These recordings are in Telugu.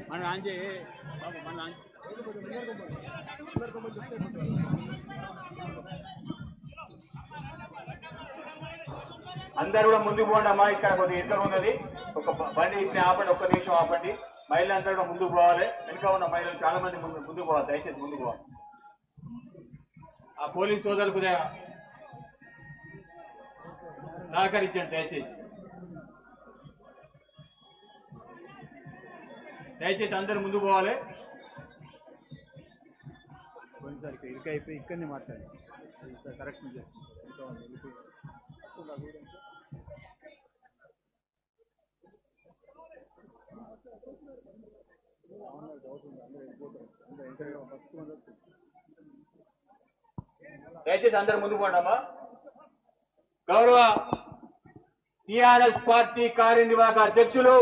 మన ఆంజే బాబు మన ఆంజే అందరు కూడా ముందుకు పోండి అమ్మా ఇక్కడ కొద్దిగా ఇద్దరు ఉన్నది ఒక బ- బండి ఇట్లా ఆపండి ఒక్క నిమిషం ఆపండి మహిళలు అందరూ కూడా ముందుకు పోవాలి వెనుక ఉన్న మహిళలు చాలా మంది ముందు ముందుకు పోవాలి దయచేసి ముందుకు పోవాలి ఆ పోలీస్ సోదరులకు కొద్దిగా సహకరించండి దయచేసి దయచేసి అందరు ముందుకు పోవాలి కొంచెం ఇక్కడ ఇరుక అయిపోయి ఇక్కడనే మాట్లాడి కరెక్షన్ చేస్తాం ఇంకా ఉంది, వెళ్ళిపోయి. దయచేసి అందరు ముందుకు పోండి అమ్మా గౌరవ టిఆర్ఎస్ పార్టీ కార్యనిర్వాహక అధ్యక్షులు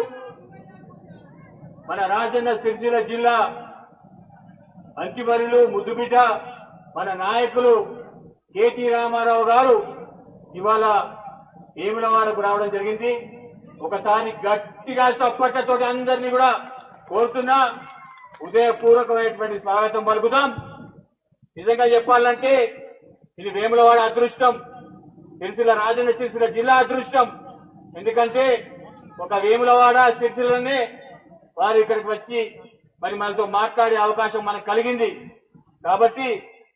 మన రాజన్న సిరిసిల్ల జిల్లా మంత్రివర్యులు ముద్దుబిడ్డ మన నాయకులు కేటీ రామారావు గారు ఇవాళ వేములవాడకు రావడం జరిగింది ఒకసారి గట్టిగా చప్పట్లతోటి అందరినీ కూడా కోరుతున్నా ఉదయపూర్వకమైనటువంటి స్వాగతం పలుకుతాం నిజంగా చెప్పాలంటే ఇది వేములవాడ అదృష్టం సిరిసిల్ల రాజన్న సిరిసిల్ల జిల్లా అదృష్టం ఎందుకంటే ఒక వేములవాడ సిరిసిల్లనే వారు ఇక్కడికి వచ్చి మరి మనతో మాట్లాడే అవకాశం మనకు కలిగింది కాబట్టి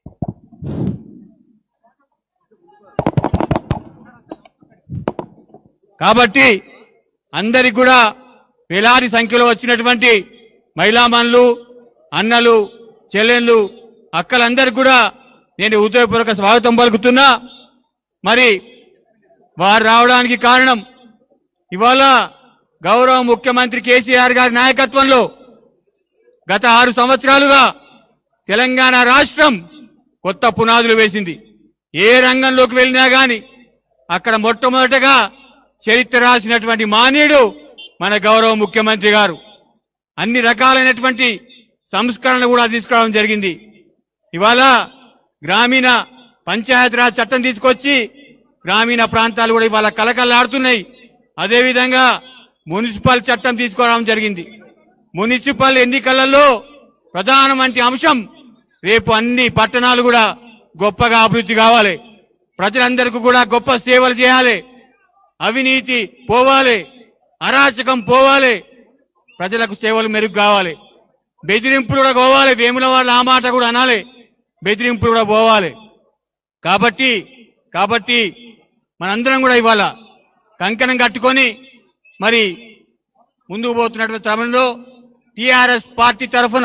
కాబట్టి అందరికి కూడా వేలాది సంఖ్యలో వచ్చినటువంటి మహిళామణులు అన్నలు చెల్లెళ్ళు అక్కలందరికీ కూడా నేను ఉదయపూర్వక స్వాగతం పలుకుతున్నా మరి వారు రావడానికి కారణం ఇవాళ గౌరవ ముఖ్యమంత్రి కేసీఆర్ గారి నాయకత్వంలో గత ఆరు సంవత్సరాలుగా తెలంగాణ రాష్ట్రం కొత్త పునాదులు వేసింది ఏ రంగంలోకి వెళ్ళినా గాని అక్కడ మొట్టమొదటగా చరిత్ర రాసినటువంటి మానీయుడు మన గౌరవ ముఖ్యమంత్రి గారు అన్ని రకాలైనటువంటి సంస్కరణలు కూడా తీసుకురావడం జరిగింది ఇవాళ గ్రామీణ పంచాయతీరాజ్ చట్టం తీసుకొచ్చి గ్రామీణ ప్రాంతాలు కూడా ఇవాళ కలకలాడుతున్నాయి అదేవిధంగా మున్సిపల్ చట్టం తీసుకురావడం జరిగింది మున్సిపల్ ఎన్నికలలో ప్రధానమంత్రి అంశం రేపు అన్ని పట్టణాలు కూడా గొప్పగా అభివృద్ధి కావాలి ప్రజలందరికీ కూడా గొప్ప సేవలు చేయాలి అవినీతి పోవాలి అరాచకం పోవాలి ప్రజలకు సేవలు మెరుగు కావాలి బెదిరింపులు కూడా పోవాలి వేముల వాళ్ళు ఆ మాట కూడా అనాలి బెదిరింపులు కూడా పోవాలి కాబట్టి కాబట్టి మనందరం కూడా ఇవాళ కంకణం కట్టుకొని మరి ముందుకు పోతున్నటువంటి క్రమంలో టిఆర్ఎస్ పార్టీ తరఫున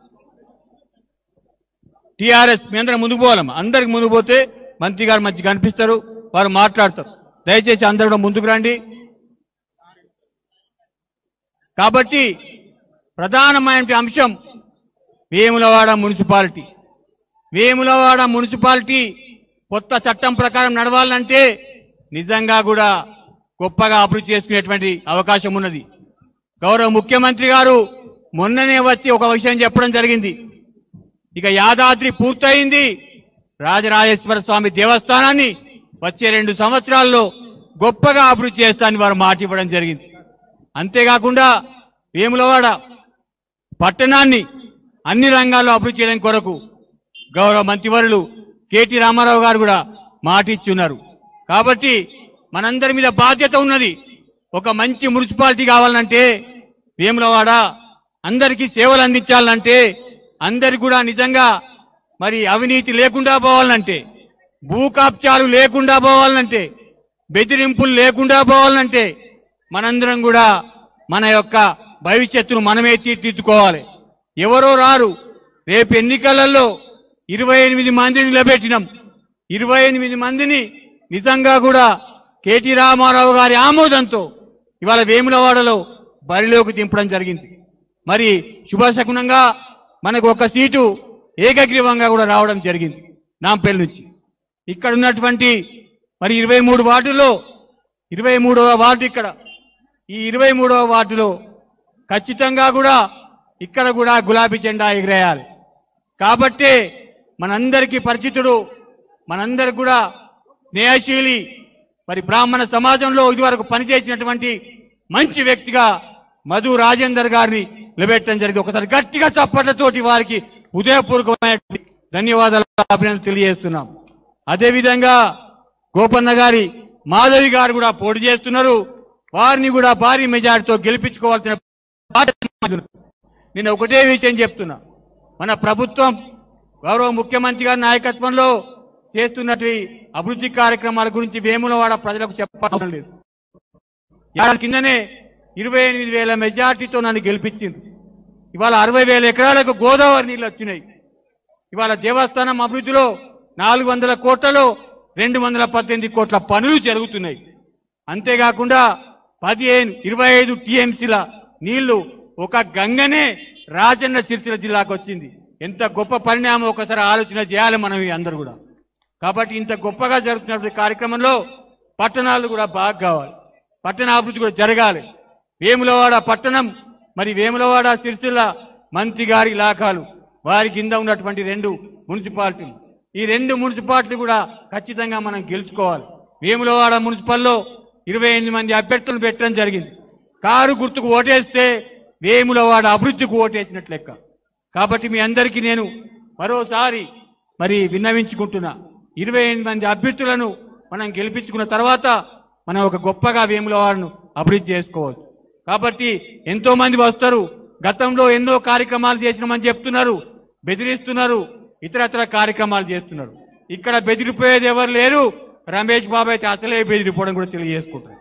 టిఆర్ఎస్ మీ అందరం ముందుకు పోవాలమ్మా అందరికి ముందుకు పోతే మంత్రి గారు మంచి కనిపిస్తారు వారు మాట్లాడతారు దయచేసి అందరూ కూడా ముందుకు రండి కాబట్టి ప్రధానమైన అంశం వేములవాడ మున్సిపాలిటీ వేములవాడ మున్సిపాలిటీ కొత్త చట్టం ప్రకారం నడవాలంటే నిజంగా కూడా గొప్పగా అభివృద్ధి చేసుకునేటువంటి అవకాశం ఉన్నది గౌరవ ముఖ్యమంత్రి గారు మొన్ననే వచ్చి ఒక విషయం చెప్పడం జరిగింది ఇక యాదాద్రి పూర్తయింది రాజరాజేశ్వర స్వామి దేవస్థానాన్ని వచ్చే రెండు సంవత్సరాల్లో గొప్పగా అభివృద్ధి చేస్తానని వారు మాట ఇవ్వడం జరిగింది అంతేకాకుండా వేములవాడ పట్టణాన్ని అన్ని రంగాల్లో అభివృద్ధి చేయడం కొరకు గౌరవ మంత్రివర్యులు కేటీ రామారావు గారు కూడా మాట ఇచ్చున్నారు కాబట్టి మనందరి మీద బాధ్యత ఉన్నది ఒక మంచి మున్సిపాలిటీ కావాలంటే వేములవాడ అందరికీ సేవలు అందించాలంటే అందరికి కూడా నిజంగా మరి అవినీతి లేకుండా పోవాలంటే భూకాప్చాలు లేకుండా పోవాలంటే బెదిరింపులు లేకుండా పోవాలంటే మనందరం కూడా మన యొక్క భవిష్యత్తును మనమే తీర్చిదిద్దుకోవాలి ఎవరో రారు రేపు ఎన్నికలలో ఇరవై ఎనిమిది మందిని నిలబెట్టినాం ఇరవై ఎనిమిది మందిని నిజంగా కూడా కేటీ రామారావు గారి ఆమోదంతో ఇవాళ వేములవాడలో బరిలోకి దింపడం జరిగింది మరి శుభశకునంగా మనకు ఒక సీటు ఏకగ్రీవంగా కూడా రావడం జరిగింది నాంపల్లి నుంచి ఇక్కడ ఉన్నటువంటి మరి ఇరవై మూడు వార్డుల్లో ఇరవై మూడవ వార్డు ఇక్కడ ఈ ఇరవై మూడవ వార్డులో ఖచ్చితంగా కూడా ఇక్కడ కూడా గులాబీ జెండా ఎగిరేయాలి కాబట్టే మనందరికీ పరిచితుడు మనందరికి కూడా స్నేహశీలి మరి బ్రాహ్మణ సమాజంలో ఇదివరకు పనిచేసినటువంటి మంచి వ్యక్తిగా మధు రాజేందర్ గారిని నిలబెట్టడం జరిగింది ఒకసారి గట్టిగా చప్పట్లతోటి వారికి ఉదయపూర్వకమైన ధన్యవాదాలు అభినందనలు తెలియజేస్తున్నాం అదేవిధంగా గోపన్న గారి మాధవి గారు కూడా పోటీ చేస్తున్నారు వారిని కూడా భారీ మెజార్టీతో గెలిపించుకోవాల్సిన బాధ్యత మాది ఉన్నది. నేను ఒకటే విషయం చెప్తున్నా మన ప్రభుత్వం గౌరవ ముఖ్యమంత్రి గారి నాయకత్వంలో చేస్తున్నటువంటి అభివృద్ధి కార్యక్రమాల గురించి వేములవాడ ప్రజలకు చెప్పవసరం లేదు ఏడాది కిందనే ఇరవై ఎనిమిది వేల మెజార్టీతో నన్ను గెలిపించింది ఇవాళ అరవై వేల ఎకరాలకు గోదావరి నీళ్ళు వచ్చినాయి ఇవాళ దేవస్థానం అభివృద్ధిలో నాలుగు వందల కోట్లలో రెండు వందల పద్దెనిమిది కోట్ల పనులు జరుగుతున్నాయి అంతేకాకుండా పదిహేను ఇరవై ఐదు టీఎంసీల నీళ్లు ఒక గంగనే రాజన్న సిరిసిల్ల జిల్లాకు వచ్చింది ఎంత గొప్ప పరిణామం ఒకసారి ఆలోచన చేయాలి మనం ఈ అందరూ కూడా కాబట్టి ఇంత గొప్పగా జరుగుతున్నటువంటి కార్యక్రమంలో పట్టణాలు కూడా బాగా కావాలి పట్టణ అభివృద్ధి కూడా జరగాలి వేములవాడ పట్టణం మరి వేములవాడ సిరిసిల్ల మంత్రి గారి ఇలాఖాలు వారి కింద ఉన్నటువంటి రెండు మున్సిపాలిటీలు ఈ రెండు మున్సిపాలిటీ కూడా ఖచ్చితంగా మనం గెలుచుకోవాలి వేములవాడ మున్సిపల్లో ఇరవై ఎనిమిది మంది అభ్యర్థులను పెట్టడం జరిగింది కారు గుర్తుకు ఓటేస్తే వేములవాడ అభివృద్ధికి ఓటేసినట్లు లెక్క కాబట్టి మీ అందరికీ నేను మరోసారి మరి విన్నవించుకుంటున్నా ఇరవై ఎనిమిది మంది అభ్యర్థులను మనం గెలిపించుకున్న తర్వాత మనం ఒక గొప్పగా వేములవాడను అభివృద్ధి చేసుకోవచ్చు కాబట్టి ఎంతో మంది వస్తారు గతంలో ఎన్నో కార్యక్రమాలు చేసినామని చెప్తున్నారు బెదిరిస్తున్నారు ఇతరత్ర కార్యక్రమాలు చేస్తున్నారు ఇక్కడ బెదిరిపోయేది ఎవరు లేరు రమేష్ బాబు అయితే అసలే బెదిరిపోవడం కూడా తెలియజేసుకుంటారు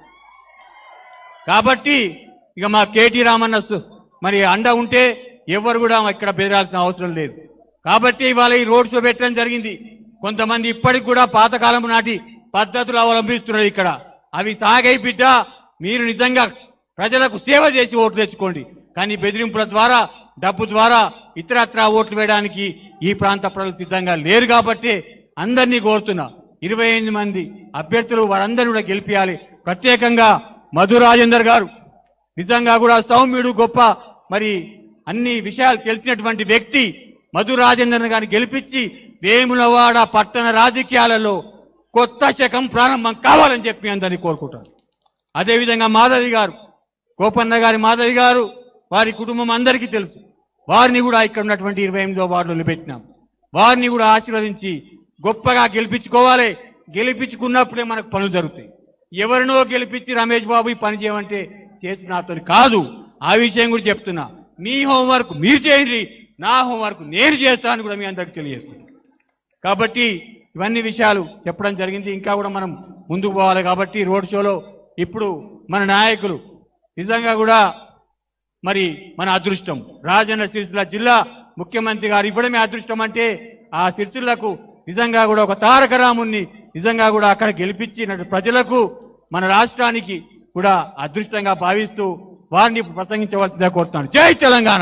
కాబట్టి ఇక మా కేటీ రామన్న సు- మరి అండ ఉంటే ఎవరు కూడా ఇక్కడ బెదరాల్సిన అవసరం లేదు కాబట్టి ఇవాళ ఈ రోడ్ షో పెట్టడం జరిగింది కొంతమంది ఇప్పటికి కూడా పాతకాలం నాటి పద్ధతులు అవలంబిస్తున్నారు ఇక్కడ అవి సాగై బిడ్డ మీరు నిజంగా ప్రజలకు సేవ చేసి ఓట్లు తెచ్చుకోండి కానీ బెదిరింపుల ద్వారా డబ్బు ద్వారా ఇతరత్ర ఓట్లు వేయడానికి ఈ ప్రాంత ప్రజలు సిద్ధంగా లేరు కాబట్టి అందరినీ కోరుతున్నా ఇరవై ఎనిమిది మంది అభ్యర్థులు వారందరూ కూడా గెలిపించాలి ప్రత్యేకంగా మధు రాజేందర్ గారు నిజంగా కూడా సౌమ్యుడు గొప్ప మరి అన్ని విషయాలు తెలిసినటువంటి వ్యక్తి మధు రాజేంద్రన్ గారిని గెలిపించి వేములవాడ పట్టణ రాజకీయాలలో కొత్త శకం ప్రారంభం కావాలని చెప్పి అందరినీ కోరుకుంటాను అదేవిధంగా మాధవి గారు గోపన్న గారి మాధవి గారు వారి కుటుంబం అందరికీ తెలుసు వారిని కూడా ఇక్కడ ఉన్నటువంటి ఇరవై ఎనిమిదో వార్డులో పెట్టినాం వారిని కూడా ఆశీర్వదించి గొప్పగా గెలిపించుకోవాలి గెలిపించుకున్నప్పుడే మనకు పనులు జరుగుతాయి ఎవరినో గెలిపించి రమేష్ బాబు ఈ పని చేయమంటే చేసి నాతో కాదు ఆ విషయం కూడా చెప్తున్నా మీ హోంవర్క్ మీరు చేయండి నా హోంవర్క్ నేను చేస్తాను కూడా మీ అందరికి తెలియజేస్తున్నాను కాబట్టి ఇవన్నీ విషయాలు చెప్పడం జరిగింది ఇంకా కూడా మనం ముందుకు పోవాలి కాబట్టి రోడ్ షోలో ఇప్పుడు మన నాయకులు నిజంగా కూడా మరి మన అదృష్టం రాజన్న సిరిసిల్ల జిల్లా ముఖ్యమంత్రి గారు ఇవ్వడమే అదృష్టం అంటే ఆ సిరిసిల్లకు నిజంగా కూడా ఒక తారక రాముణ్ణి నిజంగా కూడా అక్కడ గెలిపించిన ప్రజలకు మన రాష్ట్రానికి కూడా అదృష్టంగా భావిస్తూ వారిని ప్రసంగించవలసిందిగా కోరుతాను జై తెలంగాణ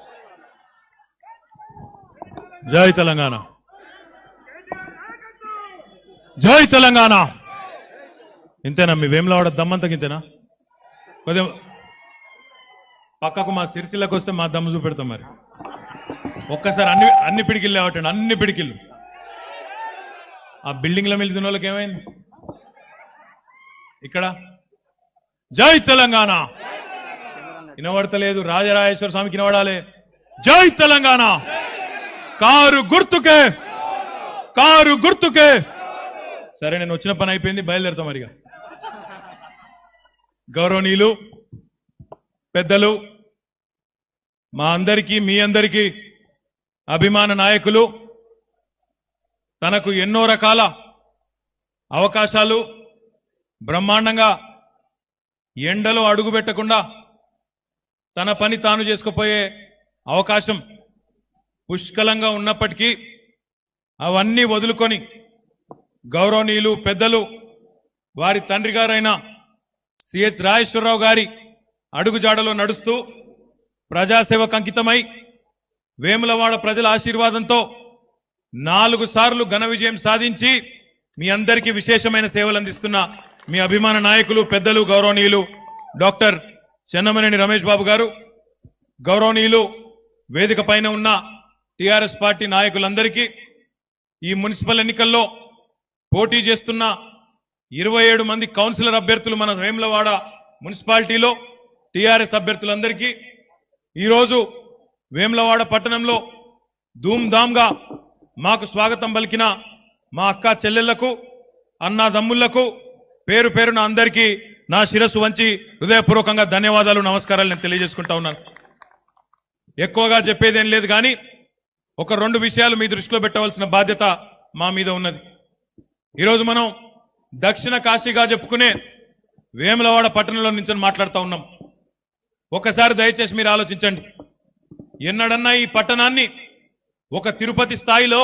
జై తెలంగాణ జై తెలంగాణ ఇంతేనా మీ వేములవాడ దమ్మంతకి ఇంతేనా కొద్దిగా పక్కకు మా సిరిసిల్లకు వస్తే మా దమ్ము చూపెడతాం మరి ఒక్కసారి అన్ని అన్ని పిడికిళ్ళు లేవటండి అన్ని పిడికిళ్ళు ఆ బిల్డింగ్ల మీద తిన్న వాళ్ళకి ఏమైంది ఇక్కడ జై తెలంగాణ వినబడతలేదు రాజరాజేశ్వర స్వామికి వినబడాలి జై తెలంగాణ కారు గుర్తుకే కారు గుర్తుకే సరే నేను వచ్చిన పని అయిపోయింది బయలుదేరుతా మరిగా గౌరవనీయులు పెద్దలు మా అందరికీ మీ అందరికీ అభిమాన నాయకులు తనకు ఎన్నో రకాల అవకాశాలు బ్రహ్మాండంగా ఎండలో అడుగు పెట్టకుండా తన పని తాను చేసుకుపోయే అవకాశం పుష్కలంగా ఉన్నప్పటికీ అవన్నీ వదులుకొని గౌరవనీయులు పెద్దలు వారి తండ్రి గారైన సిహెచ్ రాజేశ్వరరావు గారి అడుగుజాడలో నడుస్తూ ప్రజాసేవకు అంకితమై వేములవాడ ప్రజల ఆశీర్వాదంతో నాలుగు సార్లు ఘన విజయం సాధించి మీ అందరికీ విశేషమైన సేవలు అందిస్తున్న మీ అభిమాన నాయకులు పెద్దలు గౌరవనీయులు డాక్టర్ చెన్నమనేని రమేష్ బాబు గారు గౌరవనీయులు వేదిక పైన ఉన్న టిఆర్ఎస్ పార్టీ నాయకులందరికీ ఈ మున్సిపల్ ఎన్నికల్లో పోటీ చేస్తున్న ఇరవై ఏడు మంది కౌన్సిలర్ అభ్యర్థులు మన వేములవాడ మున్సిపాలిటీలో టిఆర్ఎస్ అభ్యర్థులందరికీ ఈరోజు వేములవాడ పట్టణంలో ధూమ్ధామ్గా మాకు స్వాగతం పలికిన మా అక్క చెల్లెళ్లకు అన్నాదమ్ముళ్లకు పేరు పేరున అందరికీ నా శిరస్సు వంచి హృదయపూర్వకంగా ధన్యవాదాలు నమస్కారాలు నేను తెలియజేసుకుంటా ఉన్నాను ఎక్కువగా చెప్పేదేం లేదు కానీ ఒక రెండు విషయాలు మీ దృష్టిలో పెట్టవలసిన బాధ్యత మా మీద ఉన్నది ఈరోజు మనం దక్షిణ కాశీగా చెప్పుకునే వేములవాడ పట్టణంలో నుంచి మాట్లాడుతూ ఉన్నాం ఒకసారి దయచేసి మీరు ఆలోచించండి ఎన్నడన్నా ఈ పట్టణాన్ని ఒక తిరుపతి స్థాయిలో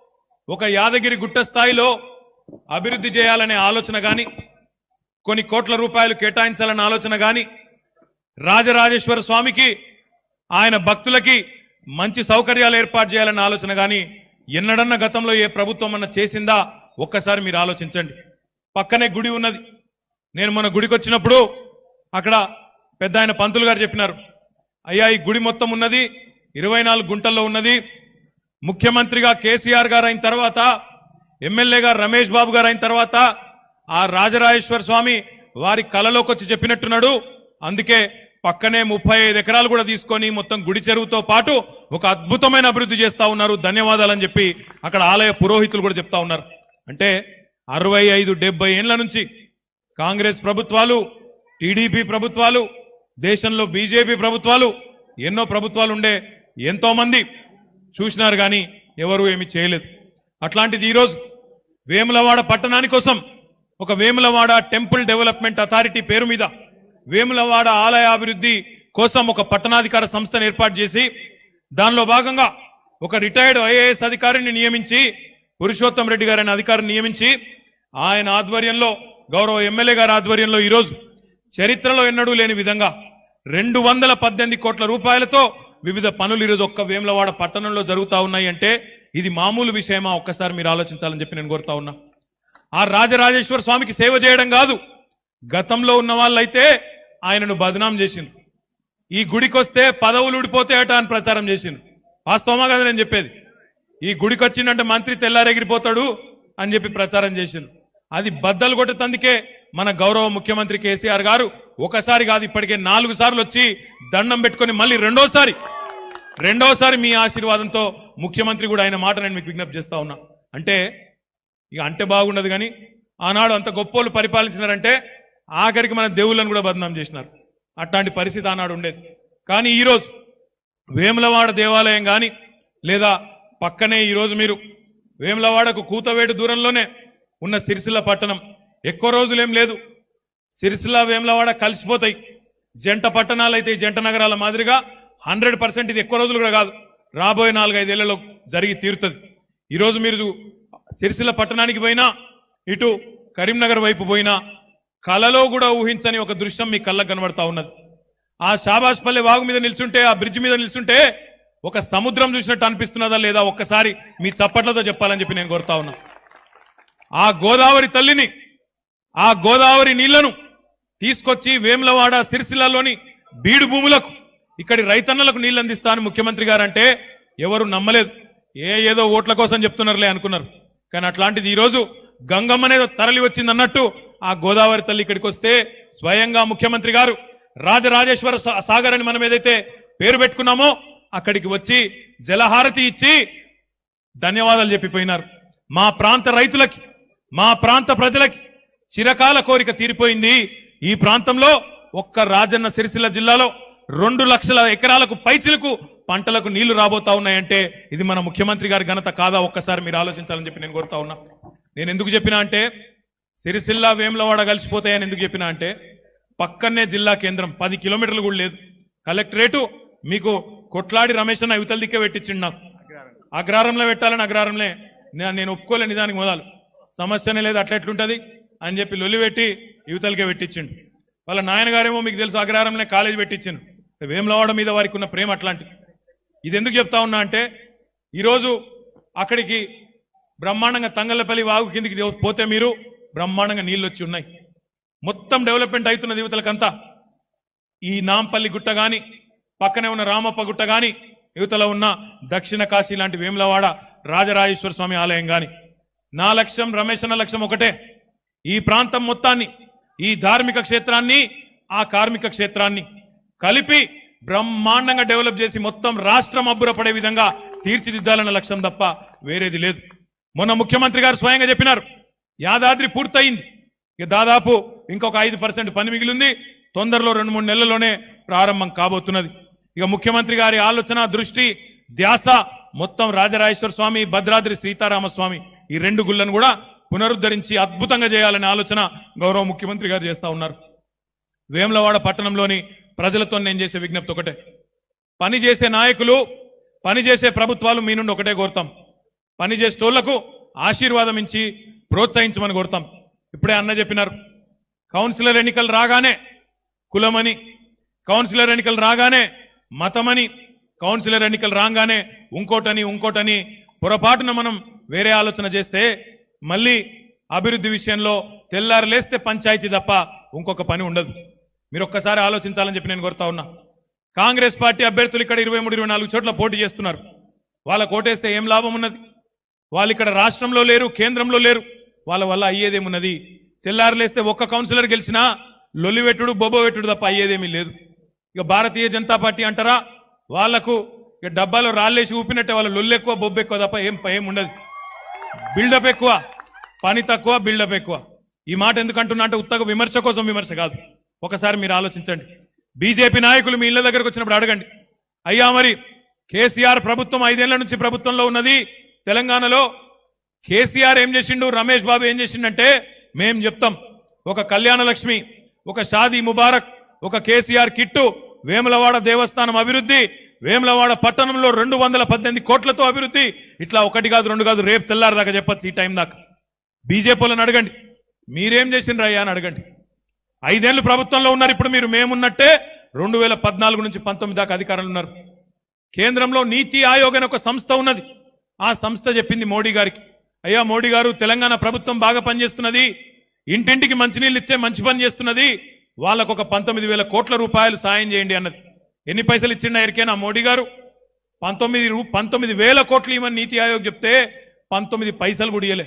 ఒక యాదగిరి గుట్ట స్థాయిలో అభివృద్ధి చేయాలనే ఆలోచన కానీ కొన్ని కోట్ల రూపాయలు కేటాయించాలనే ఆలోచన కానీ రాజరాజేశ్వర స్వామికి ఆయన భక్తులకి మంచి సౌకర్యాలు ఏర్పాటు చేయాలన్న ఆలోచన కానీ ఎన్నడన్న గతంలో ఏ ప్రభుత్వం అన్న చేసిందా ఒక్కసారి మీరు ఆలోచించండి పక్కనే గుడి ఉన్నది నేను మన గుడికి వచ్చినప్పుడు అక్కడ పెద్ద ఆయన పంతులు గారు చెప్పినారు అయ్యా ఈ గుడి మొత్తం ఉన్నది ఇరవై నాలుగు గుంటల్లో ఉన్నది ముఖ్యమంత్రిగా కేసీఆర్ గారు అయిన తర్వాత ఎమ్మెల్యేగా రమేష్ బాబు గారు అయిన తర్వాత ఆ రాజరాజేశ్వర స్వామి వారి కలలోకి వచ్చి చెప్పినట్టున్నాడు అందుకే పక్కనే ముప్పై ఐదు ఎకరాలు కూడా తీసుకొని మొత్తం గుడి చెరువుతో పాటు ఒక అద్భుతమైన అభివృద్ధి చేస్తా ఉన్నారు ధన్యవాదాలని చెప్పి అక్కడ ఆలయ పురోహితులు కూడా చెప్తా ఉన్నారు అంటే అరవై ఐదు డెబ్బై ఏండ్ల నుంచి కాంగ్రెస్ ప్రభుత్వాలు టీడీపీ ప్రభుత్వాలు దేశంలో బీజేపీ ప్రభుత్వాలు ఎన్నో ప్రభుత్వాలు ఉండే ఎంతో మంది చూసినారు కానీ ఎవరు ఏమి చేయలేదు అట్లాంటిది ఈరోజు వేములవాడ పట్టణాని కోసం ఒక వేములవాడ టెంపుల్ డెవలప్మెంట్ అథారిటీ పేరు మీద వేములవాడ ఆలయ అభివృద్ధి కోసం ఒక పట్టణాధికార సంస్థను ఏర్పాటు చేసి దానిలో భాగంగా ఒక రిటైర్డ్ ఐఏఎస్ అధికారిని నియమించి పురుషోత్తం రెడ్డి గారిని అధికారిని నియమించి ఆయన ఆధ్వర్యంలో గౌరవ ఎమ్మెల్యే గారి ఆధ్వర్యంలో ఈరోజు చరిత్రలో ఎన్నడూ లేని విధంగా రెండు వందల పద్దెనిమిది కోట్ల రూపాయలతో వివిధ పనులు ఈరోజు ఒక్క వేములవాడ పట్టణంలో జరుగుతా ఉన్నాయి అంటే ఇది మామూలు విషయమా ఒక్కసారి మీరు ఆలోచించాలని చెప్పి నేను కోరుతా ఉన్నా ఆ రాజరాజేశ్వర స్వామికి సేవ చేయడం కాదు గతంలో ఉన్న వాళ్ళైతే ఆయనను బదనాం చేసింది ఈ గుడికి వస్తే పదవులు ఊడిపోతాయట అని ప్రచారం చేసింది వాస్తవమా కదా నేను చెప్పేది ఈ గుడికి వచ్చిందంటే మంత్రి తెల్లారెగిరిపోతాడు అని చెప్పి ప్రచారం చేసింది అది బద్దలు కొట్టేందుకే మన గౌరవ ముఖ్యమంత్రి కేసీఆర్ గారు ఒకసారి కాదు ఇప్పటికే నాలుగు సార్లు వచ్చి దండం పెట్టుకొని మళ్ళీ రెండోసారి రెండోసారి మీ ఆశీర్వాదంతో ముఖ్యమంత్రి కూడా ఆయన మాట నేను మీకు విజ్ఞప్తి చేస్తా ఉన్నా అంటే ఇక అంటే బాగుండదు కానీ ఆనాడు అంత గొప్పోళ్ళు పరిపాలించినారంటే ఆఖరికి మన దేవుళ్ళని కూడా బదనాం చేసినారు అట్లాంటి పరిస్థితి ఆనాడు ఉండేది కానీ ఈరోజు వేములవాడ దేవాలయం కానీ లేదా పక్కనే ఈరోజు మీరు వేములవాడకు కూతవేటు దూరంలోనే ఉన్న సిరిసిల్ల పట్టణం ఎక్కువ రోజులేం లేదు సిరిసిల్ల వేములవాడ కలిసిపోతాయి జంట పట్టణాలు అయితే ఈ జంట నగరాల మాదిరిగా హండ్రెడ్ పర్సెంట్ ఇది ఎక్కువ రోజులు కూడా కాదు రాబోయే నాలుగైదేళ్లలో జరిగి తీరుతుంది ఈరోజు మీరు సిరిసిల్ల పట్టణానికి పోయినా ఇటు కరీంనగర్ వైపు పోయినా కలలో కూడా ఊహించని ఒక దృశ్యం మీ కళ్ళకు కనబడతా ఉన్నది ఆ షాబాష్పల్లె వాగు మీద నిల్చుంటే ఆ బ్రిడ్జ్ మీద నిల్చుంటే ఒక సముద్రం చూసినట్టు అనిపిస్తున్నదా లేదా ఒక్కసారి మీ చప్పట్లతో చెప్పాలని చెప్పి నేను కోరుతా ఉన్నా ఆ గోదావరి తల్లిని ఆ గోదావరి నీళ్లను తీసుకొచ్చి వేములవాడ సిరిసిల్లలోని బీడు భూములకు ఇక్కడి రైతన్నలకు నీళ్లు అందిస్తా అని ముఖ్యమంత్రి గారు అంటే ఎవరు నమ్మలేదు ఏ ఏదో ఓట్ల కోసం చెప్తున్నారులే అనుకున్నారు కానీ అట్లాంటిది ఈరోజు గంగమ్మనేదో తరలి వచ్చింది అన్నట్టు ఆ గోదావరి తల్లి ఇక్కడికి వస్తే స్వయంగా ముఖ్యమంత్రి గారు రాజరాజేశ్వర సా- సాగర్ అని మనం ఏదైతే పేరు పెట్టుకున్నామో అక్కడికి వచ్చి జలహారతి ఇచ్చి ధన్యవాదాలు చెప్పిపోయినారు మా ప్రాంత రైతులకి మా ప్రాంత ప్రజలకి చిరకాల కోరిక తీరిపోయింది ఈ ప్రాంతంలో ఒక్క రాజన్న సిరిసిల్ల జిల్లాలో రెండు లక్షల ఎకరాలకు పైచిలకు పంటలకు నీళ్లు రాబోతా ఉన్నాయంటే ఇది మన ముఖ్యమంత్రి గారి ఘనత కాదా ఒక్కసారి మీరు ఆలోచించాలని చెప్పి నేను కోరుతా ఉన్నా నేను ఎందుకు చెప్పినా అంటే సిరిసిల్ల వేములవాడ కలిసిపోతాయని ఎందుకు చెప్పినా అంటే పక్కనే జిల్లా కేంద్రం పది కిలోమీటర్లు కూడా లేదు కలెక్టరేటు మీకు కొట్లాడి రమేష్ అన్న యువతల దిక్కే పెట్టించిండు నాకు అగ్రహారంలో పెట్టాలని అగ్రహారంలో నే- నేను ఒప్పుకోలే నిదానికి మొదలు సమస్యనే లేదు అట్లా ఎట్లుంటది అని చెప్పి లొల్లి పెట్టి యువతలకే పెట్టించిండు వాళ్ళ నాయనగారేమో మీకు తెలుసు అగ్రహారంలో కాలేజీ పెట్టించిండు వేములవాడ మీద వారికి ఉన్న ప్రేమ అట్లాంటిది ఇది ఎందుకు చెప్తా ఉన్నా అంటే ఈరోజు అక్కడికి బ్రహ్మాండంగా తంగళ్ళపల్లి వాగు కిందికి పోతే మీరు బ్రహ్మాండంగా నీళ్ళు వచ్చి ఉన్నాయి మొత్తం డెవలప్మెంట్ అవుతున్న యువతలకంతా ఈ నాంపల్లి గుట్ట గాని పక్కనే ఉన్న రామప్ప గుట్ట గాని యువతలో ఉన్న దక్షిణ కాశీ లాంటి వేములవాడ రాజరాజేశ్వర స్వామి ఆలయం గాని నా లక్ష్యం రమేష్ అన్న లక్ష్యం ఒకటే ఈ ప్రాంతం మొత్తాన్ని ఈ ధార్మిక క్షేత్రాన్ని ఆ కార్మిక క్షేత్రాన్ని కలిపి బ్రహ్మాండంగా డెవలప్ చేసి మొత్తం రాష్ట్రం అబ్బురపడే విధంగా తీర్చిదిద్దాలన్న లక్ష్యం తప్ప వేరేది లేదు మొన్న ముఖ్యమంత్రి గారు స్వయంగా చెప్పినారు యాదాద్రి పూర్తయింది ఇక దాదాపు ఇంకొక ఐదు పర్సెంట్ పని మిగిలింది తొందరలో రెండు మూడు నెలల్లోనే ప్రారంభం కాబోతున్నది ఇక ముఖ్యమంత్రి గారి ఆలోచన దృష్టి ధ్యాస మొత్తం రాజరాజేశ్వర స్వామి భద్రాద్రి సీతారామ స్వామి ఈ రెండు గుళ్ళను కూడా పునరుద్ధరించి అద్భుతంగా చేయాలనే ఆలోచన గౌరవ ముఖ్యమంత్రి గారు చేస్తా ఉన్నారు వేములవాడ పట్టణంలోని ప్రజలతో నేను చేసే విజ్ఞప్తి ఒకటే పని చేసే నాయకులు పని చేసే ప్రభుత్వాలు మీ నుండి ఒకటే కోరుతాం పని చేసేటోళ్లకు ఆశీర్వాదం ఇచ్చి ప్రోత్సహించమని కోరుతాం ఇప్పుడే అన్న చెప్పినారు కౌన్సిలర్ ఎన్నికలు రాగానే కులమని కౌన్సిలర్ ఎన్నికలు రాగానే మతమని కౌన్సిలర్ ఎన్నికలు రాగానే ఇంకోటని ఇంకోటని పొరపాటున మనం వేరే ఆలోచన చేస్తే మళ్ళీ అభివృద్ధి విషయంలో తెల్లారు లేస్తే పంచాయతీ తప్ప ఇంకొక పని ఉండదు మీరు ఒక్కసారి ఆలోచించాలని చెప్పి నేను కోరుతా ఉన్నా కాంగ్రెస్ పార్టీ అభ్యర్థులు ఇక్కడ ఇరవై మూడు ఇరవై నాలుగు చోట్ల పోటీ చేస్తున్నారు వాళ్ళ కోటేస్తే ఏం లాభం ఉన్నది వాళ్ళు ఇక్కడ రాష్ట్రంలో లేరు కేంద్రంలో లేరు వాళ్ళ వల్ల అయ్యేదేమున్నది తెల్లారులేస్తే ఒక్క కౌన్సిలర్ గెలిచినా లొల్లివెట్టుడు బొబ్బవెట్టుడు తప్ప అయ్యేదేమీ లేదు ఇక భారతీయ జనతా పార్టీ అంటారా వాళ్లకు ఇక డబ్బాలో రాళ్ళేసి ఊపినట్టే వాళ్ళ లొల్లు ఎక్కువ బొబ్బు ఎక్కువ తప్ప ఏం ఏం ఉండదు బిల్డప్ ఎక్కువ పని తక్కువ బిల్డప్ ఎక్కువ ఈ మాట ఎందుకు అంటున్నా అంటే ఉత్తగ విమర్శ కోసం విమర్శ కాదు ఒకసారి మీరు ఆలోచించండి బీజేపీ నాయకులు మీ ఇళ్ల దగ్గరకు వచ్చినప్పుడు అడగండి అయ్యా మరి కేసీఆర్ ప్రభుత్వం ఐదేళ్ల నుంచి ప్రభుత్వంలో ఉన్నది తెలంగాణలో కేసీఆర్ ఏం చేసిండు రమేష్ బాబు ఏం చేసిండంటే మేం చెప్తాం ఒక కళ్యాణ లక్ష్మి ఒక షాదీ ముబారక్ ఒక కేసీఆర్ కిట్టు వేములవాడ దేవస్థానం అభివృద్ధి వేములవాడ పట్టణంలో రెండు వందల పద్దెనిమిది కోట్లతో అభివృద్ధి ఇట్లా ఒకటి కాదు రెండు కాదు రేపు తెల్లారి దాకా చెప్పచ్చు ఈ టైం దాకా బీజేపీలను అడగండి మీరేం చేసిండ్రు అయ్యా అని అడగండి ఐదేళ్లు ప్రభుత్వంలో ఉన్నారు ఇప్పుడు మీరు మేమున్నట్టే రెండు వేల పద్నాలుగు నుంచి పంతొమ్మిది దాకా అధికారంలో ఉన్నారు కేంద్రంలో నీతి ఆయోగ్ అనే ఒక సంస్థ ఉన్నది ఆ సంస్థ చెప్పింది మోడీ గారికి అయ్యా మోడీ గారు తెలంగాణ ప్రభుత్వం బాగా పనిచేస్తున్నది ఇంటింటికి మంచినీళ్ళు ఇచ్చే మంచి పని చేస్తున్నది వాళ్ళకు ఒక పంతొమ్మిది వేల కోట్ల రూపాయలు సాయం చేయండి అన్నది ఎన్ని పైసలు ఇచ్చిండ ఎరికేనా మోడీ గారు పంతొమ్మిది రూ- పంతొమ్మిది వేల కోట్లు ఇవ్వని నీతి ఆయోగ్ చెప్తే పంతొమ్మిది పైసలు కూడా ఇయ్యలే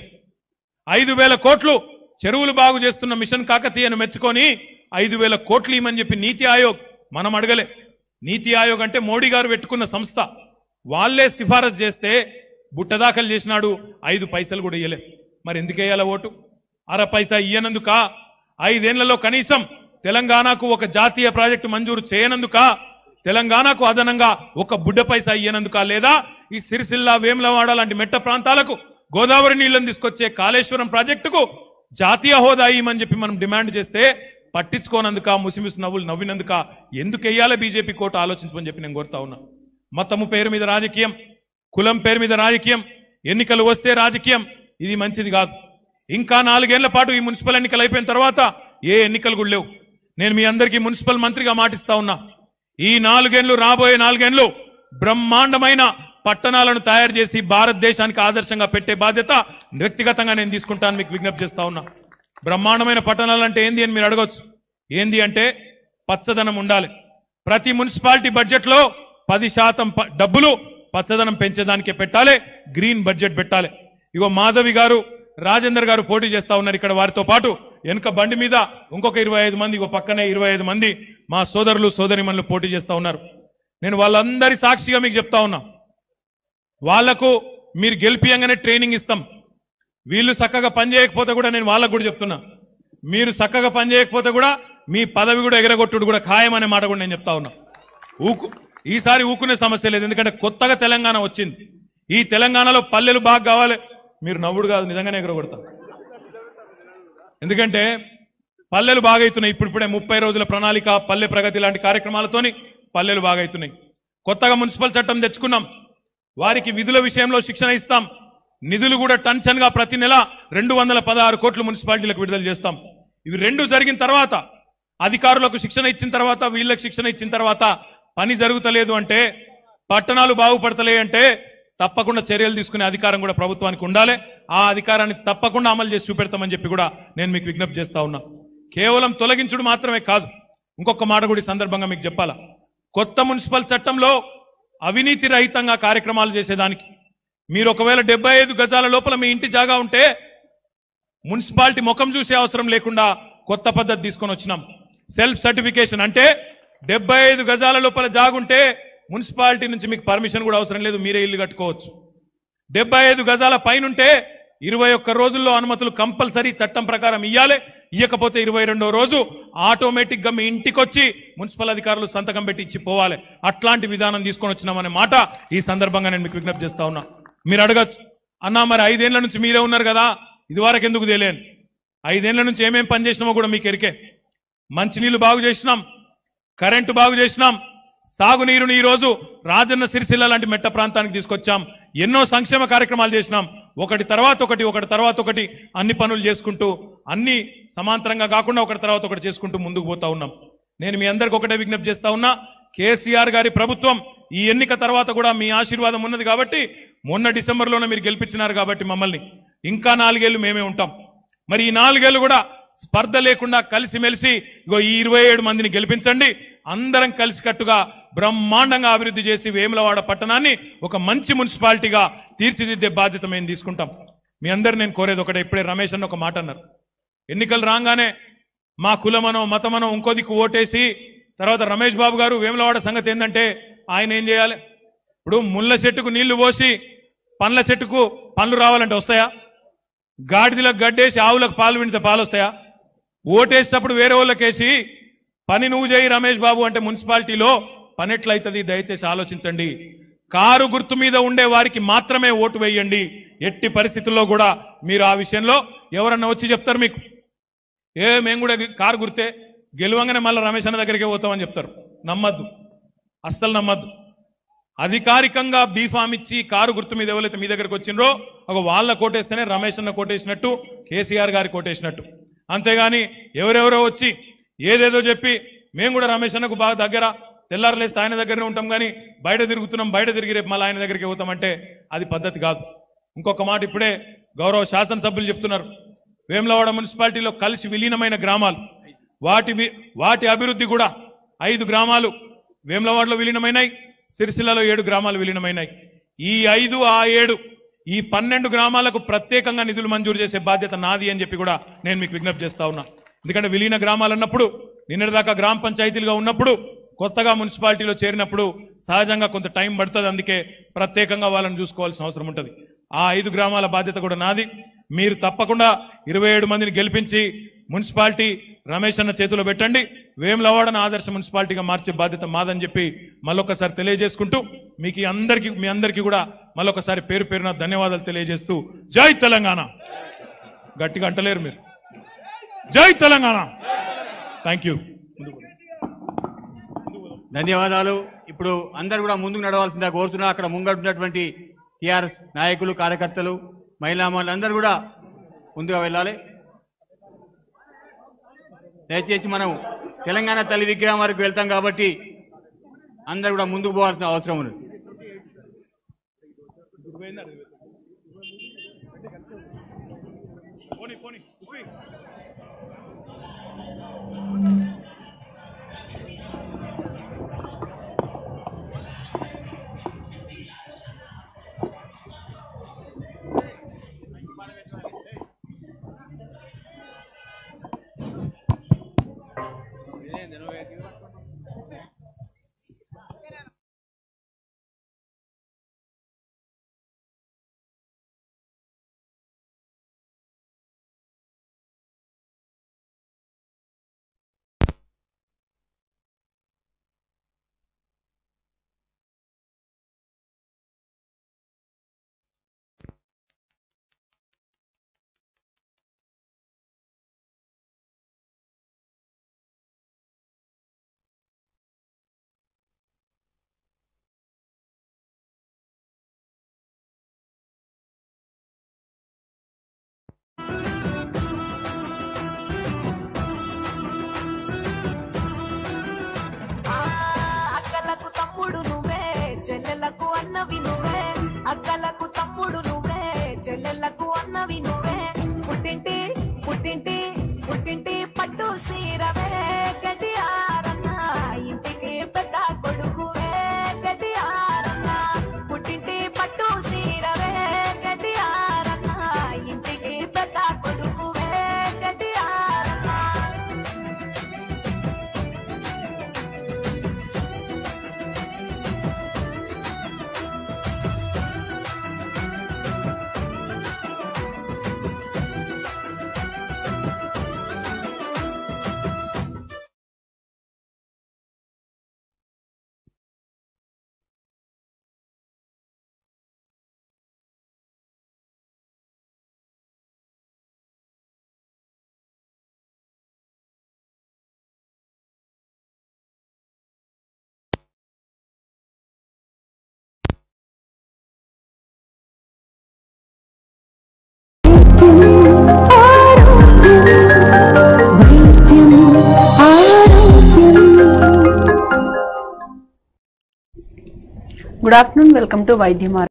ఐదు వేల కోట్లు చెరువులు బాగు చేస్తున్న మిషన్ కాకతీయను మెచ్చుకొని ఐదు వేల కోట్లు ఇవ్వమని చెప్పి నీతి ఆయోగ్ మనం అడగలే నీతి ఆయోగ్ అంటే మోడీ గారు పెట్టుకున్న సంస్థ వాళ్ళే సిఫారసు చేస్తే బుట్ట దాఖలు చేసినాడు ఐదు పైసలు కూడా ఇయ్యలే మరి ఎందుకు వేయాల ఓటు అర పైసా ఇయ్యనందుక ఐదేళ్లలో కనీసం తెలంగాణకు ఒక జాతీయ ప్రాజెక్టు మంజూరు చేయనందుక తెలంగాణకు అదనంగా ఒక బుడ్డ పైసా ఇయ్యనందుక లేదా ఈ సిరిసిల్ల వేములవాడ లాంటి మెట్ట ప్రాంతాలకు గోదావరి నీళ్లను తీసుకొచ్చే కాళేశ్వరం ప్రాజెక్టుకు జాతీయ హోదా ఇవ్వమని చెప్పి మనం డిమాండ్ చేస్తే పట్టించుకోనందుక ముసిముసి నవ్వులు నవ్వినందుక ఎందుకు వెయ్యాలి బీజేపీ కోట ఆలోచించమని చెప్పి నేను కోరుతా ఉన్నా మతము పేరు మీద రాజకీయం కులం పేరు మీద రాజకీయం ఎన్నికలు వస్తే రాజకీయం ఇది మంచిది కాదు ఇంకా నాలుగేళ్ల పాటు ఈ మున్సిపల్ ఎన్నికలు అయిపోయిన తర్వాత ఏ ఎన్నికలు కూడా లేవు నేను మీ అందరికీ మున్సిపల్ మంత్రిగా మాటిస్తా ఉన్నా ఈ నాలుగేళ్లు రాబోయే నాలుగేళ్లు బ్రహ్మాండమైన పట్టణాలను తయారు చేసి భారతదేశానికి ఆదర్శంగా పెట్టే బాధ్యత వ్యక్తిగతంగా నేను తీసుకుంటాను మీకు విజ్ఞప్తి చేస్తా ఉన్నా బ్రహ్మాండమైన పట్టణాలు అంటే ఏంది అని మీరు అడగొచ్చు ఏంది అంటే పచ్చదనం ఉండాలి ప్రతి మున్సిపాలిటీ బడ్జెట్ లో పది శాతం ప- డబ్బులు పచ్చదనం పెంచేదానికే పెట్టాలి గ్రీన్ బడ్జెట్ పెట్టాలి ఇగో మాధవి గారు రాజేందర్ గారు పోటీ చేస్తా ఉన్నారు ఇక్కడ వారితో పాటు వెనుక బండి మీద ఇంకొక ఇరవై ఐదు మంది ఇగో పక్కనే ఇరవై ఐదు మంది మా సోదరులు సోదరిమణులు పోటీ చేస్తా ఉన్నారు నేను వాళ్ళందరి సాక్షిగా మీకు చెప్తా ఉన్నా వాళ్లకు మీరు గెలిపియంగానే ట్రైనింగ్ ఇస్తాం వీళ్ళు చక్కగా పని చేయకపోతే కూడా నేను వాళ్ళకు కూడా చెప్తున్నా మీరు చక్కగా పని చేయకపోతే కూడా మీ పదవి కూడా ఎగరగొట్టుడు కూడా ఖాయం అనే మాట కూడా నేను చెప్తా ఉన్నా ఊకు ఈసారి ఊకునే సమస్య లేదు ఎందుకంటే కొత్తగా తెలంగాణ వచ్చింది ఈ తెలంగాణలో పల్లెలు బాగా కావాలి మీరు నవ్వుడు కాదు నిజంగానే ఎగరగొడతారు ఎందుకంటే పల్లెలు బాగైతున్నాయి ఇప్పుడిప్పుడే ముప్పై రోజుల ప్రణాళిక పల్లె ప్రగతి లాంటి కార్యక్రమాలతోని పల్లెలు బాగైతున్నాయి కొత్తగా మున్సిపల్ చట్టం తెచ్చుకున్నాం వారికి విధుల విషయంలో శిక్షణ ఇస్తాం నిధులు కూడా టెన్షన్ గా ప్రతి నెల రెండు వందల పదహారు కోట్లు మున్సిపాలిటీలకు విడుదల చేస్తాం ఇవి రెండు జరిగిన తర్వాత అధికారులకు శిక్షణ ఇచ్చిన తర్వాత వీళ్ళకి శిక్షణ ఇచ్చిన తర్వాత పని జరుగుతలేదు అంటే పట్టణాలు బాగుపడతలే అంటే తప్పకుండా చర్యలు తీసుకునే అధికారం కూడా ప్రభుత్వానికి ఉండాలి ఆ అధికారాన్ని తప్పకుండా అమలు చేసి చూపెడతామని చెప్పి కూడా నేను మీకు విజ్ఞప్తి చేస్తా ఉన్నా కేవలం తొలగించుడు మాత్రమే కాదు ఇంకొక మాట కూడా ఈ సందర్భంగా మీకు చెప్పాలా కొత్త మున్సిపల్ చట్టంలో అవినీతి రహితంగా కార్యక్రమాలు చేసేదానికి మీరు ఒకవేళ డెబ్బై ఐదు గజాల లోపల మీ ఇంటి జాగా ఉంటే మున్సిపాలిటీ ముఖం చూసే అవసరం లేకుండా కొత్త పద్ధతి తీసుకొని వచ్చినాం సెల్ఫ్ సర్టిఫికేషన్ అంటే డెబ్బై ఐదు గజాల లోపల జాగుంటే మున్సిపాలిటీ నుంచి మీకు పర్మిషన్ కూడా అవసరం లేదు మీరే ఇల్లు కట్టుకోవచ్చు డెబ్బై ఐదు గజాల పైనుంటే ఇరవై ఒక్క రోజుల్లో అనుమతులు కంపల్సరీ చట్టం ప్రకారం ఇయ్యాలి ఇయ్యకపోతే ఇరవై రెండో రోజు ఆటోమేటిక్ గా మీ ఇంటికి వచ్చి మున్సిపల్ అధికారులు సంతకం పెట్టి ఇచ్చి పోవాలి అట్లాంటి విధానం తీసుకొని వచ్చినామనే మాట ఈ సందర్భంగా నేను మీకు విజ్ఞప్తి చేస్తా ఉన్నా మీరు అడగచ్చు అన్నా మరి ఐదేళ్ల నుంచి మీరే ఉన్నారు కదా ఇదివరకు ఎందుకు తెలియను ఐదేళ్ల నుంచి ఏమేం పని చేసినామో కూడా మీకు ఎరికే మంచినీళ్లు బాగు చేసినాం కరెంటు బాగు చేసినాం సాగునీరుని ఈ రోజు రాజన్న సిరిసిల్ల లాంటి మెట్ట ప్రాంతానికి తీసుకొచ్చాం ఎన్నో సంక్షేమ కార్యక్రమాలు చేసినాం ఒకటి తర్వాత ఒకటి ఒకటి తర్వాత ఒకటి అన్ని పనులు చేసుకుంటూ అన్ని సమాంతరంగా కాకుండా ఒకటి తర్వాత ఒకటి చేసుకుంటూ ముందుకు పోతా ఉన్నాం నేను మీ అందరికి ఒకటే విజ్ఞప్తి చేస్తా ఉన్నా కేసీఆర్ గారి ప్రభుత్వం ఈ ఎన్నిక తర్వాత కూడా మీ ఆశీర్వాదం ఉన్నది కాబట్టి మొన్న డిసెంబర్లోనే మీరు గెలిపించినారు కాబట్టి మమ్మల్ని ఇంకా నాలుగేళ్లు మేమే ఉంటాం మరి ఈ నాలుగేళ్లు కూడా స్పర్ధ లేకుండా కలిసిమెలిసి ఇగో ఈ ఇరవై ఏడు మందిని గెలిపించండి అందరం కలిసికట్టుగా బ్రహ్మాండంగా అభివృద్ధి చేసి వేములవాడ పట్టణాన్ని ఒక మంచి మున్సిపాలిటీగా తీర్చిదిద్దే బాధ్యత మేము తీసుకుంటాం మీ అందరు నేను కోరేది ఒకటే ఇప్పుడే రమేష్ అన్న ఒక మాట అన్నారు ఎన్నికలు రాగానే మా కులమనో మతమనో ఇంకో దిక్కు ఓటేసి తర్వాత రమేష్ బాబు గారు వేములవాడ సంగతి ఏంటంటే ఆయన ఏం చేయాలి ఇప్పుడు ముళ్ళ చెట్టుకు నీళ్లు పోసి పండ్ల చెట్టుకు పండ్లు రావాలంటే వస్తాయా గాడిదలకు గడ్డేసి ఆవులకు పాలు వింటే పాలు వస్తాయా ఓటేసేటప్పుడు వేరే వాళ్ళకేసి పని నువ్వు చేయి రమేష్ బాబు అంటే మున్సిపాలిటీలో పని ఎట్లయితుంది దయచేసి ఆలోచించండి కారు గుర్తు మీద ఉండే వారికి మాత్రమే ఓటు వేయండి ఎట్టి పరిస్థితుల్లో కూడా మీరు ఆ విషయంలో ఎవరన్నా వచ్చి చెప్తారు మీకు ఏ మేము కూడా కారు గుర్తే గెలవంగానే మళ్ళీ రమేష్ అన్న దగ్గరికి పోతామని చెప్తారు నమ్మద్దు అస్సలు నమ్మద్దు అధికారికంగా బీఫామ్ ఇచ్చి కారు గుర్తు మీద ఎవరైతే మీ దగ్గరకు వచ్చిండ్రో ఒక వాళ్ళ కోటేస్తేనే రమేష్ అన్న కోటేసినట్టు కేసీఆర్ గారి కోటేసినట్టు అంతేగాని ఎవరెవరో వచ్చి ఏదేదో చెప్పి మేము కూడా రమేష్ అన్నకు బాగా దగ్గర తెల్లారలేస్తే ఆయన దగ్గరనే ఉంటాం కానీ బయట తిరుగుతున్నాం బయట తిరిగి రేపు మళ్ళీ ఆయన దగ్గరికి పోతామంటే అది పద్ధతి కాదు ఇంకొక మాట ఇప్పుడే గౌరవ శాసనసభ్యులు చెప్తున్నారు వేములవాడ మున్సిపాలిటీలో కలిసి విలీనమైన గ్రామాలు వాటి వి- వాటి అభివృద్ధి కూడా ఐదు గ్రామాలు వేములవాడలో విలీనమైనాయి సిరిసిల్లలో ఏడు గ్రామాలు విలీనమైనాయి ఈ ఐదు ఆ ఏడు ఈ పన్నెండు గ్రామాలకు ప్రత్యేకంగా నిధులు మంజూరు చేసే బాధ్యత నాది అని చెప్పి కూడా నేను మీకు విజ్ఞప్తి చేస్తా ఉన్నా ఎందుకంటే విలీన గ్రామాలు అన్నప్పుడు నిన్నటిదాకా గ్రామ పంచాయతీలుగా ఉన్నప్పుడు కొత్తగా మున్సిపాలిటీలో చేరినప్పుడు సహజంగా కొంత టైం పడుతుంది అందుకే ప్రత్యేకంగా వాళ్ళని చూసుకోవాల్సిన అవసరం ఉంటుంది ఆ ఐదు గ్రామాల బాధ్యత కూడా నాది మీరు తప్పకుండా ఇరవై ఏడు మందిని గెలిపించి మున్సిపాలిటీ రమేష్ అన్న చేతిలో పెట్టండి వేములవాడను ఆదర్శ మున్సిపాలిటీగా మార్చే బాధ్యత మాదని చెప్పి మళ్ళొకసారి తెలియజేసుకుంటూ మీకు ఈ అందరికీ మీ అందరికీ కూడా మళ్ళొకసారి పేరు పేరున ధన్యవాదాలు తెలియజేస్తూ జై తెలంగాణ గట్టిగా అంటలేరు మీరు జై తెలంగాణ థ్యాంక్ యూ ధన్యవాదాలు ఇప్పుడు అందరు కూడా ముందుకు నడవాల్సిందిగా కోరుతున్నా అక్కడ ముంగడున్నటువంటి టిఆర్ఎస్ నాయకులు కార్యకర్తలు మహిళా అందరూ కూడా ముందుగా వెళ్ళాలి దయచేసి మనం తెలంగాణ తల్లి విగ్రహం వరకు వెళ్తాం కాబట్టి అందరు కూడా ముందుకు పోవాల్సిన అవసరం ఉంది ఆ, అక్కలకు తమ్ముడు నువ్వే చెల్లెలకు అన్నవి నువ్వే అక్కలకు తమ్ముడు నువ్వే చెల్లెలకు అన్నవి నువ్వే పుట్టింటి పుట్టింటి పుట్టింటి పట్టు సీరవే గడియారన్న ఇంటికి పెద్ద కొడుకువే గడియారన్న పుట్టింటి పట్టు సీరవే గడియారన్న ఇంటికి పెద్ద కొడుకువే గడియారన్న గుడ్ ఆఫ్టర్నూన్ వెల్కమ్ టు వైద్యమార్